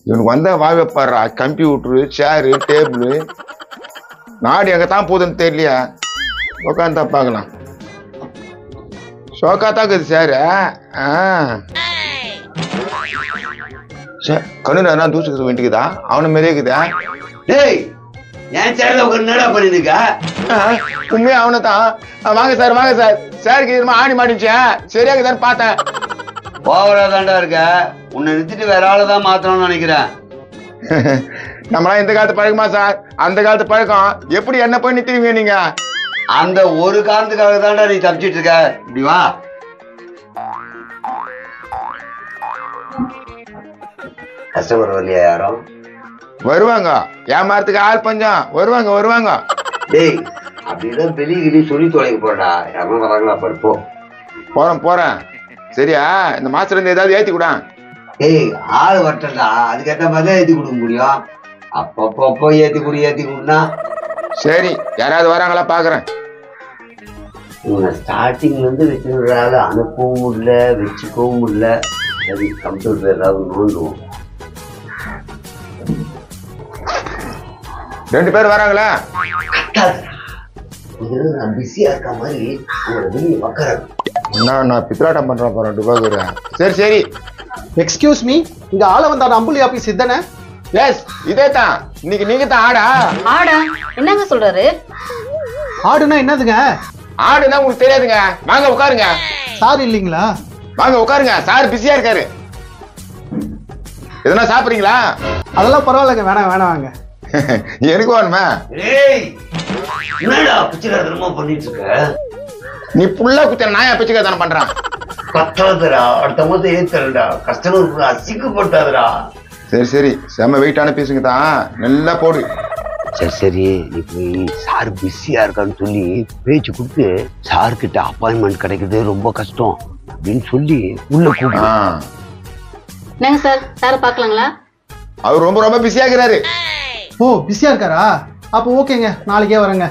இவனுக்கு வந்தா வாய் வைப்பாடுறா கம்ப்யூட்டரு சேரு டேபிள் நாடு எங்க தான் போகுதுன்னு தெரியலையா உட்காந்து தான் பார்க்கலாம் ஷோக்கா தான் இருக்குது சார் ஆ சார் கண்ணு என்ன தூசுக்கு வேண்டிக்குதா அவனை மாதிரியே இருக்குதா டேய் என் சேர்ல உட்காந்து என்னடா பண்ணிட்டு இருக்க ஆ, உண்மையா அவனை தான் வாங்க சார் வாங்க சார் சாருக்கு இது ஆணி மாட்டிச்சேன் சரியா இருக்குதான்னு பார்த்தேன் ஓவரா தாண்டா இருக்க உன்னை நிறுத்திட்டு வேற ஆளை தான் மாத்தணும்னு நினைக்கிறேன் நம்மளாம் இந்த காலத்து பழக்கமா சார் அந்த காலத்து பழக்கம் எப்படி என்ன போய் நிறுத்துவீங்க நீங்க அந்த ஒரு காரணத்துக்காக தான்டா நீ தப்பிச்சிட்டு இருக்க இப்படி வா கஸ்டமர் வரலையா யாரும் வருவாங்க ஏமாறதுக்கு ஆள் பஞ்சம் வருவாங்க வருவாங்க டேய் அப்படிதான் பெரிய கிளி சொல்லி தொலைக்க போறடா யாரும் வராங்களா பருப்போ போறேன் போறேன் சரியா இந்த மாசத்துல இருந்து ஏதாவது ஏத்தி கூட டேய் ஆள் வரட்டா அதுக்கேற்ற மாதிரி தான் ஏத்தி கொடுக்க முடியும் அப்பப்போ ஏத்தி கொடு ஏத்தி கொடுனா சரி யாராவது வராங்களா பாக்குறேன் இவங்க ஸ்டார்டிங்ல இருந்து வச்சுக்கிறால அனுப்பவும் முடியல வச்சுக்கவும் முடியல சரி கம்ப்யூட்டர் ஏதாவது நோண்டுவோம் ரெண்டு பேர் வராங்களா இது நான் பிஸியா இருக்க மாதிரி உங்களை வெளியே உக்கார என்ன நான் பித்ராட்டம் பண்றேன் பாரு ரெண்டு பேர் சரி சரி எக்ஸ்கியூஸ் மீ இங்க ஆள வந்தார் அம்புலி ஆபீஸ் இதுதானே எஸ் இதே தான் இன்னைக்கு நீங்க தான் ஆடா ஆடா என்னங்க சொல்றாரு ஆடுனா என்னதுங்க ஆடுனா உங்களுக்கு தெரியாதுங்க வாங்க உட்காருங்க சார் இல்லைங்களா வாங்க உட்காருங்க சார் பிஸியா இருக்காரு எதனா சாப்பிடுறீங்களா அதெல்லாம் பரவாயில்லைங்க வேணாம் வேணாம் வாங்க எனக்கு வேணுமா ஏய் என்னடா பிச்சைக்காரத்தனமா பண்ணிட்டு இருக்க நீ புல்லா குத்த நாயா பிச்சுக்க தானே பண்றான் பத்தாதுடா அடுத்த மாதம் ஏத்தரடா கஸ்டமருக்கு அசிங்கப்பட்டாதுடா சரி சரி செம்ம வெயிட்டான பீஸுங்க தான் நல்லா போடு சரி சரி நீ போய் சார் பிஸியா இருக்கான்னு சொல்லி பேச்சு கொடுத்து சார் கிட்ட அப்பாயின்மெண்ட் கிடைக்கிறது ரொம்ப கஷ்டம் அப்படின்னு சொல்லி உள்ள ஆ, கூப்பிடு என்னங்க சார் சார் பார்க்கலாங்களா அவர் ரொம்ப ரொம்ப பிஸியா இருக்கிறாரு ஓ பிஸியா இருக்காரா அப்போ ஓகேங்க நாளைக்கே வரேங்க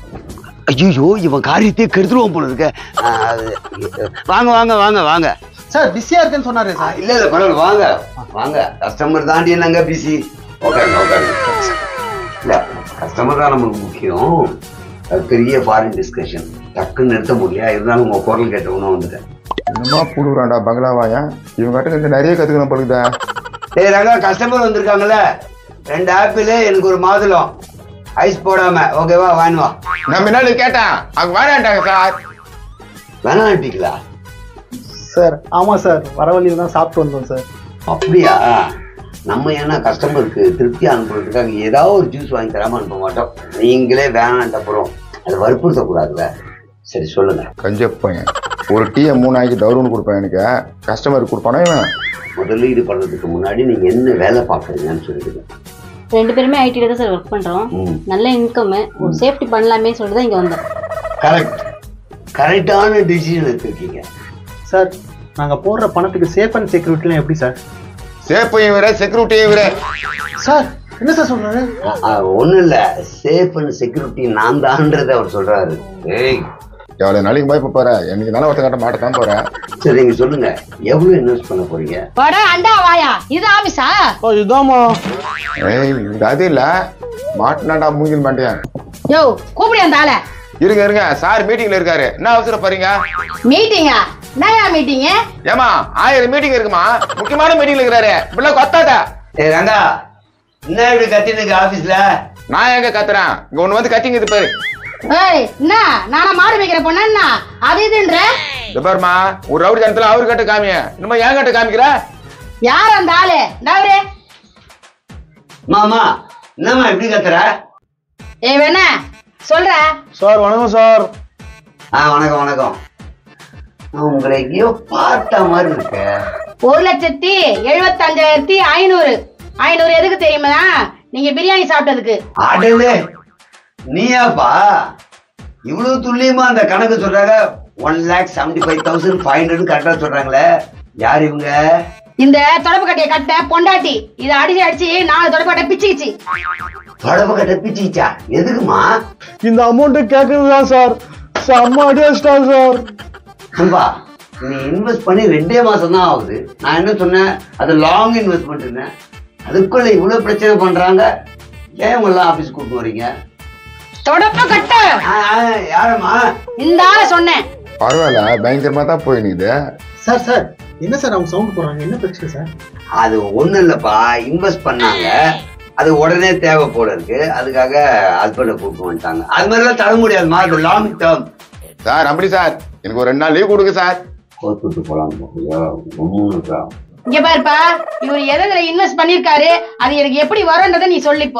ஐயோ இவன் காரியத்தையே கெடுத்துருவோம் போல இருக்க ஆ, அது- வாங்க வாங்க வாங்க வாங்க சார் பிஸியா இருக்கேன்னு சொன்னாரே ஆ, சார் இல்ல இல்ல பரவாயில்ல வாங்க வாங்க கஸ்டமர் தாண்டி என்னங்க பிஸி உட்காருங்க உட்காருங்க இல்ல கஸ்டமர் தான் நமக்கு முக்கியம் அது பெரிய ஃபாரின் டிஸ்கஷன் டக்குன்னு நிறுத்த முடியல இருந்தாலும் உங்க குரல் கேட்டவனும் வந்துட்டேன் என்னமா புடுறான்டா பங்களாவாயா இவங்க கிட்ட இருந்து நிறைய கத்துக்கணும் பழுகுதா ஏய் ரங்கா கஸ்டமர் வந்திருக்காங்கல்ல ரெண்டு ஆப்பிள் எனக்கு ஒரு மாதுளம் ஐஸ் போடாம ஓகேவா வாங்கி வா நான் முன்னாடி கேட்டேன் அவங்க வேணான்ட்டாங்க சார் வேணான்ட்டீங்களா சார் ஆமா சார் வர வழியில தான் சாப்பிட்டு வந்தோம் சார் அப்படியா நம்ம ஏன்னா கஸ்டமருக்கு திருப்தி அனுப்புறதுக்காக ஏதாவது ஒரு ஜூஸ் வாங்கி தராம அனுப்ப மாட்டோம் நீங்களே வேணான்ட்ட அப்புறம் அதை வற்புறுத்தக்கூடாதுல்ல சரி சொல்லுங்க கஞ்ச பையன் ஒரு டீயை மூணு ஆக்கி டவுன் கொடுப்பேன் எனக்கு கஸ்டமருக்கு கொடுப்பானா இவன் முதலீடு பண்றதுக்கு முன்னாடி நீங்க என்ன வேலை பார்க்குறீங்கன்னு சொல்லிடுங்க ரெண்டு பேருமே ஐடில தான் சார் ஒர்க் பண்றோம் ம் நல்ல இன்கம் ஒரு சேஃப்டி பண்ணலாமே சொல்லிட்டு தான் இங்க வந்தோம் கரெக்ட் கரெக்டான டிசிஷன் எடுத்திருக்கீங்க சார் நாங்க போடுற பணத்துக்கு சேஃப் அண்ட் செக்யூரிட்டிலாம் எப்படி சார் சேப்பையும் இவரே செக்யூரிட்டியும் இவரே சார் என்ன சார் சொல்றாரு ஒன்றும் இல்லை சேஃப் அண்ட் செக்யூரிட்டி நான் தான்றதை அவர் சொல்றாரு ஏய் எவ்வளவு நாளைக்கு பயப்ப போற எனக்கு தானே ஒருத்த கட்ட மாட்டத்தான் போறேன் சரி நீங்க சொல்லுங்க எவ்வளவு இன்வெஸ்ட் பண்ண போறீங்க வாடா அண்டா வாயா இது ஆபீஸா ஓ இதாமா ஏய் இது அது இல்ல மாட்டினாண்டா மூங்கில் மாட்டேன் யோ கூப்பிடு அந்த ஆளை இருங்க இருங்க சார் மீட்டிங்ல இருக்காரு என்ன அவசரம் பாருங்க மீட்டிங்கா என்னயா மீட்டிங் ஏமா ஆயிரம் மீட்டிங் இருக்குமா முக்கியமான மீட்டிங்ல இருக்கிறாரு இப்படி கொத்தாத ஏய் ரங்கா என்ன இப்படி கத்தினுக்கு ஆபீஸ்ல நான் எங்க கத்துறேன் இங்க ஒண்ணு வந்து கத்திங்க இது பாரு ஏய் என்ன நானா மாடு வைக்கிற பொண்ணா என்ன அது இதுன்ற இது பாருமா ஒரு ரவுடி தனத்துல அவரு கிட்ட காமிய இன்னும் என் கிட்ட காமிக்கிற யார் அந்த ஆளு டவரு மாமா என்னம்மா இப்படி கத்துற ஏய் வேண சொல்ற சார் வணக்கம் சார் ஆ வணக்கம் வணக்கம் நான் உங்களை எங்கேயோ பார்த்த மாதிரி இருக்க ஒரு லட்சத்தி எழுபத்தஞ்சாயிரத்தி ஐநூறு ஐநூறு எதுக்கு தெரியுமா நீங்க பிரியாணி சாப்பிட்டதுக்கு அடலே நீயாப்பா இவ்வளவு துல்லியமா அந்த கணக்கு சொல்றாங்க one lakh seventy five thousand five hundred கரெக்டா சொல்றாங்களே யார் இவங்க இந்த தொடப்பு கட்டைய கட்ட பொண்டாட்டி இதை அடிச்சு அடிச்சு நாலு தொடப்பு கட்டை பிச்சுக்கிச்சு தொடர்பு கட்ட பிச்சுச்சா எதுக்குமா இந்த அமௌண்ட் கேட்கறது தான் சார் செம்ம அடியாச்சிட்டாங்க சார் அன்பா நீ இன்வெஸ்ட் பண்ணி ரெண்டே மாசம் தான் ஆகுது நான் என்ன சொன்னேன் அது லாங் இன்வெஸ்ட்மெண்ட் அதுக்குள்ள இவ்வளவு பிரச்சனை பண்றாங்க ஏன் உங்க எல்லாம் ஆபீஸ் கூப்பிட்டு வரீங்க தொடப்ப கட்ட ஆ, ஆ, யாரம்மா இந்த ஆள சொன்னேன் பரவாயில்ல பயங்கரமா தான் போயினுக்குது சார் சார் என்ன சார் அவங்க சவுண்ட் போடுறாங்க என்ன பிரச்சனை சார் அது ஒண்ணும் இல்லப்பா இன்வெஸ்ட் பண்ணாங்க அது உடனே தேவை போல இருக்கு அதுக்காக ஹஸ்பண்டை கூப்பிட்டு வந்துட்டாங்க அது மாதிரிலாம் தர முடியாதுமா அது லாங் டேர்ம் சார் அப்படி சார் எனக்கு ஒரு ரெண்டு நாள் லீவ் கொடுங்க சார் கோத்துட்டு போலாம் ஒன்றும் இங்க பாருப்பா இவர் எதுல இன்வெஸ்ட் பண்ணிருக்காரு அது எனக்கு எப்படி வரும்ன்றத நீ சொல்லிப்போ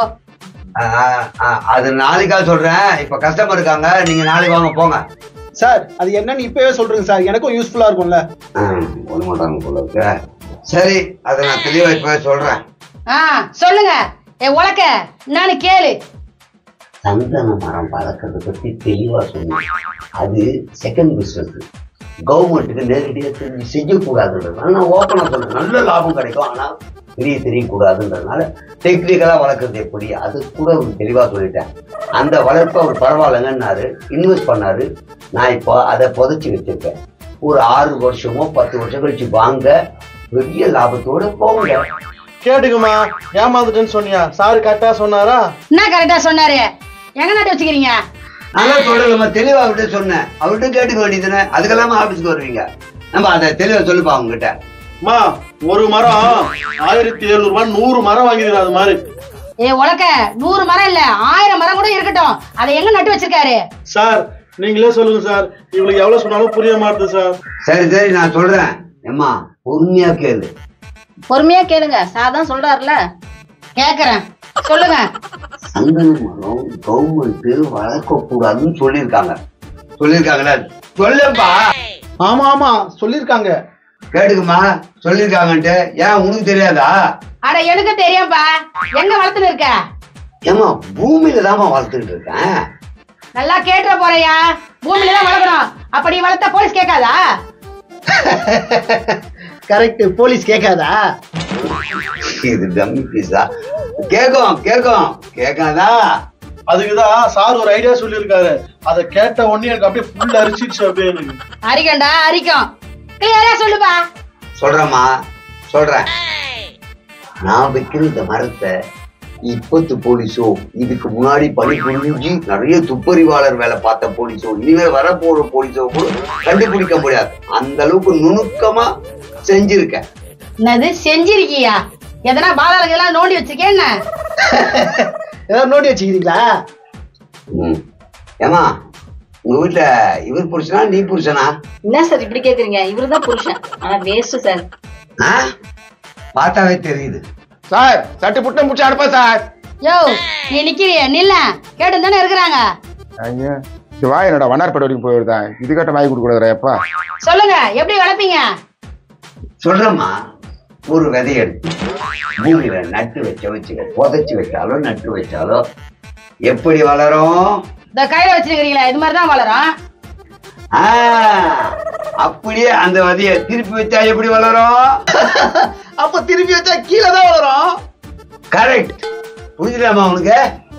அது நாளைக்கா சொல்றேன் இப்ப கஸ்டமர் இருக்காங்க நீங்க நாளைக்கு வாங்க போங்க சார் அது என்னன்னு இப்பவே சொல்றேங்க சார் எனக்கும் யூஸ்ஃபுல்லா இருக்கும்ல ஒண்ணு மாட்டாங்க போல இருக்கு சரி அதை நான் தெளிவா இப்பவே சொல்றேன் ஆ சொல்லுங்க ஏ உலக்க நானு கேளு சந்தன மரம் வளர்க்கறத பத்தி தெளிவா சொன்னேன் அது செகண்ட் பிசினஸ் கவர்மெண்ட்டுக்கு நேரடியாக தெரிஞ்சு செய்யக்கூடாதுன்றதுனால நான் ஓப்பனா சொல்றேன் நல்ல லாபம் கிடைக்கும் ஆனா தெரிய தெரியக்கூடாதுன்றதுனால டெக்னிக்கலா வளர்க்கறது எப்படி அது கூட அவர் தெளிவா சொல்லிட்டேன் அந்த வளர்ப்பு அவர் பரவாயில்லைங்கன்னாரு இன்வெஸ்ட் பண்ணாரு நான் இப்போ அதை புதைச்சி வச்சிருக்கேன் ஒரு ஆறு வருஷமோ பத்து வருஷம் கழிச்சு வாங்க பெரிய லாபத்தோட போங்க கேட்டுக்குமா ஏமாந்துட்டேன்னு சொன்னியா சார் கரெக்டா சொன்னாரா என்ன கரெக்டா சொன்னாரு எங்க நாட்டு வச்சுக்கிறீங்க நான் சொல்றேன் தெளிவா அவர்கிட்ட சொன்னேன் அவர்கிட்ட கேட்டுக்க வேண்டியதுன்னு அதுக்கெல்லாம ஆபீஸ்க்கு வருவீங்க நம்ம அதை தெளிவா சொல்லுப்பா அவங்க கிட்ட அம்மா ஒரு மரம் ஆயிரத்தி எழுநூறு ரூபாய் நூறு மரம் வாங்கிடுறேன் அது மாதிரி ஏ உலக்க நூறு மரம் இல்ல ஆயிரம் மரம் கூட இருக்கட்டும் அதை எங்க நட்டு வச்சிருக்காரு சார் நீங்களே சொல்லுங்க சார் இவங்களுக்கு எவ்வளவு சொன்னாலும் புரிய மாட்டுது சார் சரி சரி நான் சொல்றேன் ஏம்மா பொறுமையா கேளு பொறுமையா கேளுங்க சார் தான் சொல்றாருல கேக்குறேன் சொல்லுங்க சந்தன மரம் கவர்மெண்ட் வளர்க்க கூடாதுன்னு சொல்லியிருக்காங்க சொல்லியிருக்காங்களா சொல்லுப்பா ஆமா ஆமா சொல்லிருக்காங்க கேட்டுக்குமா சொல்லியிருக்காங்கன்ட்டு ஏன் உனக்கு தெரியாதா அட எனக்கு தெரியும்பா எங்க வளர்த்துன்னு இருக்க ஏமா பூமியில தாம்மா வளர்த்துக்கிட்டு இருக்கேன் நல்லா கேட்டுற போறையா பூமியில தான் வளர்க்கணும் அப்படி வளர்த்தா போலீஸ் கேட்காதா கரெக்ட் போலீஸ் கேட்காதா இது டம்மி பீஸா கேக்கும் கேக்கும் கேட்காதா அதுக்குதான் சார் ஒரு ஐடியா சொல்லியிருக்காரு அதை கேட்ட உடனே எனக்கு அப்படியே ஃபுல் அரிச்சிடுச்சு அப்படியே எனக்கு அரிக்கண்டா அரிக்கும் கிளியரா சொல்லுப்பா சொல்றேம்மா சொல்றேன் நான் வைக்கிற இந்த மரத்தை இப்பத்து போலீஸோ இதுக்கு முன்னாடி பணி புரிஞ்சு நிறைய துப்பறிவாளர் வேலை பார்த்த போலீஸோ இனிமே வரப்போற போலீஸோ கூட கண்டுபிடிக்க முடியாது அந்த அளவுக்கு நுணுக்கமா செஞ்சிருக்கேன் என்னது செஞ்சிருக்கியா எதனா பாதாளங்க எல்லாம் நோண்டி வச்சிருக்கேன் என்ன ஏதாவது நோண்டி வச்சுக்கிறீங்களா ம். ஏம்மா உங்க வீட்டுல இவர் புருஷனா நீ புருஷனா என்ன சார் இப்படி கேக்குறீங்க இவருதான் புருஷன் ஆனா வேஸ்ட் சார் ஆ? பார்த்தாவே தெரியுது சார் சட்டு புட்டம் பிடிச்சி அனுப்பா சார் யோ நீ நிக்கிறிய நில்ல கேட்டு தானே இருக்கிறாங்க ஐயா இது வா என்னோட வண்ணார்பேட்டை வரைக்கும் போயிருந்தேன் இது கட்ட வாங்கி கொடுக்க கூடாதுடா எப்பா சொல்லுங்க எப்படி வளர்ப்பீங்க சொல்றேம்மா ஒரு விதைய எடுத்து பூமியில நட்டு வச்ச வச்சுக்க புதைச்சு வச்சாலோ நட்டு வச்சாலோ எப்படி வளரும் இந்த கையில வச்சிருக்கிறீங்களா இது மாதிரி தான் வளரும் ஆ, அப்படியே அந்த விதைய திருப்பி வச்சா எப்படி வளரும் அப்ப திருப்பி வச்சா கீழே தான் வளரும் கரெக்ட் புரிஞ்சுதாம்மா உனக்கு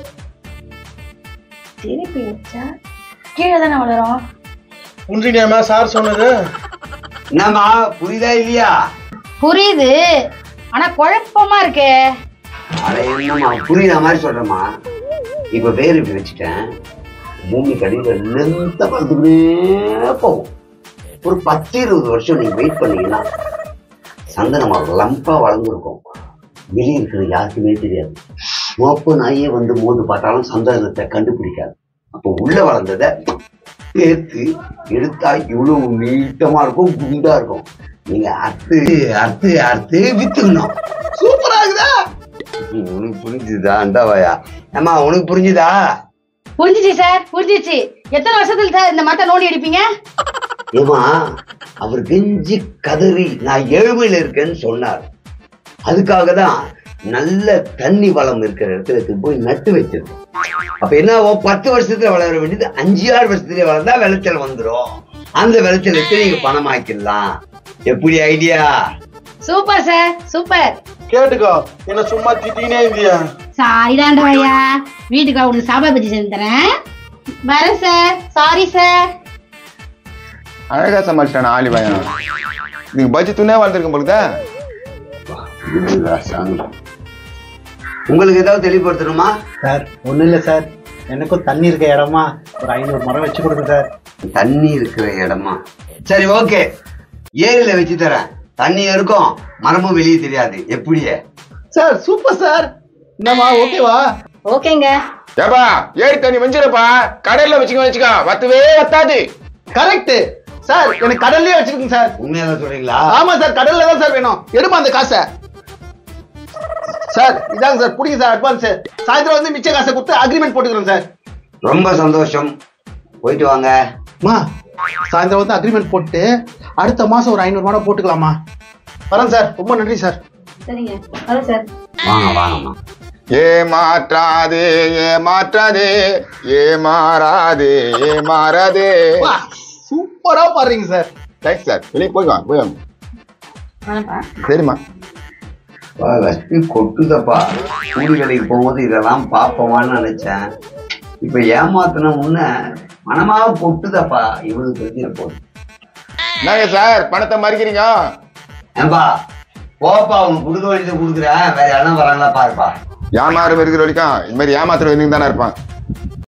திருப்பி வச்சா கீழே தானே வளரும் புரிஞ்சுக்கலாமா சார் சொன்னது என்னம்மா புரியுதா இல்லையா புரியுது ஆனா குழப்பமா இருக்கே அட என்னம்மா புரியுற மாதிரி சொல்றேம்மா இப்ப வேர் இப்படி வச்சுட்டேன் பூமி கடியில லென்த்தா வளர்ந்துக்கிட்டே போகும் ஒரு பத்து இருபது வருஷம் நீங்க வெயிட் பண்ணீங்கன்னா சந்தன மரம் லம்பா வளர்ந்துருக்கும் வெளியே இருக்கிறது யாருக்குமே தெரியாது மோப்பு நாயே வந்து மோந்து பார்த்தாலும் சந்தனத்தை கண்டுபிடிக்காது அப்போ உள்ள வளர்ந்ததை சேர்த்து எடுத்தா இவ்வளவு நீட்டமா இருக்கும் குண்டா இருக்கும் நீங்க அறுத்து அறுத்து அறுத்து வித்துக்கணும் சூப்பரா இருக்குதா உனக்கு புரிஞ்சுதா அண்டாவாயா ஏம்மா உனக்கு புரிஞ்சுதா புரிஞ்சிச்சு சார் புரிஞ்சிச்சு எத்தனை வருஷத்துல சார் இந்த மரத்தை நோண்டி அடிப்பீங்க ஏமா அவர் கெஞ்சி கதறி நான் ஏழ்மையில இருக்கேன்னு சொன்னார் அதுக்காக தான் நல்ல தண்ணி வளம் இருக்கிற இடத்துல எடுத்து போய் நட்டு வச்சிருக்கோம் அப்ப என்ன ஆகும்? பத்து வருஷத்துல வளர வேண்டியது அஞ்சு ஆறு வருஷத்துல வளர்ந்தா விளைச்சல் வந்துரும் அந்த விளைச்சல் எடுத்து நீங்க பணமாக்கிடலாம் எப்படி ஐடியா சூப்பர் சார் சூப்பர் கேட்டுக்கோ என்ன சும்மா திட்டினே இருந்தியா சாரி தாண்டவையா வீட்டுக்கு அவனுக்கு சாப்பாடு பத்தி செஞ்சு தரேன் வரேன் சார் சாரி சார் அழகா சமாளிச்சிட்டான ஆலி பையன் நீங்க பட்ஜெட் துணே வளர்ந்துருக்கும் பொழுதா உங்களுக்கு ஏதாவது தெளிவுபடுத்தணுமா சார் ஒண்ணும் இல்ல சார் எனக்கும் தண்ணி இருக்க இடமா ஒரு ஐநூறு மரம் வச்சு கொடுங்க சார் தண்ணி இருக்கிற இடமா சரி ஓகே ஏரியில வச்சு தரேன் தண்ணி இருக்கும் மரமும் வெளியே தெரியாது எப்படியே சார் சூப்பர் சார் என்னம்மா ஓகேவா ஓகேங்க ஏப்பா ஏரி தண்ணி வஞ்சிருப்பா கடையில வச்சுக்க வச்சுக்கோ வத்துவே வத்தாது கரெக்ட் சார் எனக்கு கடல்லே வச்சிருக்கீங்க சார் உண்மையாக சொல்றீங்களா ஆமா சார் கடல்ல தான் சார் வேணும் எடுமா அந்த காசை சார் இதாங்க சார் பிடிங்க சார் அட்வான்ஸ் சாயந்தரம் வந்து மிச்ச காசை கொடுத்து அக்ரிமெண்ட் போட்டுக்கிறோம் சார் ரொம்ப சந்தோஷம் போயிட்டு வாங்க அம்மா சாயந்தரம் வந்து அக்ரிமெண்ட் போட்டு அடுத்த மாசம் ஒரு ஐநூறு ரூபா போட்டுக்கலாமா வரேன் சார் ரொம்ப நன்றி சார் சரிங்க அதான் சார் வாங்க வாங்கம்மா ஏமாற்றாதே ஏமாற்றாதே ஏமாறாதே ஏமாறாதே சூப்பரா பாடுறீங்க சார் தேங்க்ஸ் சார் வெளியே போய் வாங்க போய் வாங்க ஆமாப்பா சரிம்மா பா, லட்சுமி கொட்டுதப்பா கூலி வேலைக்கு போகும்போது இதெல்லாம் பார்ப்போமான்னு நினைச்சேன் இப்ப ஏமாத்தின முன்ன மனமா பொட்டுதப்பா இவனுக்கு தெரிஞ்ச போது என்னங்க சார் பணத்தை மறிக்கிறீங்க ஏன்பா போப்பா உனக்கு கொடுக்க வேண்டியதை கொடுக்குறேன் வேற யாரும் வராங்களா பாருப்பா ஏமாறு இருக்கிற வரைக்கும் இந்த மாதிரி ஏமாத்துற தானே இருப்பான்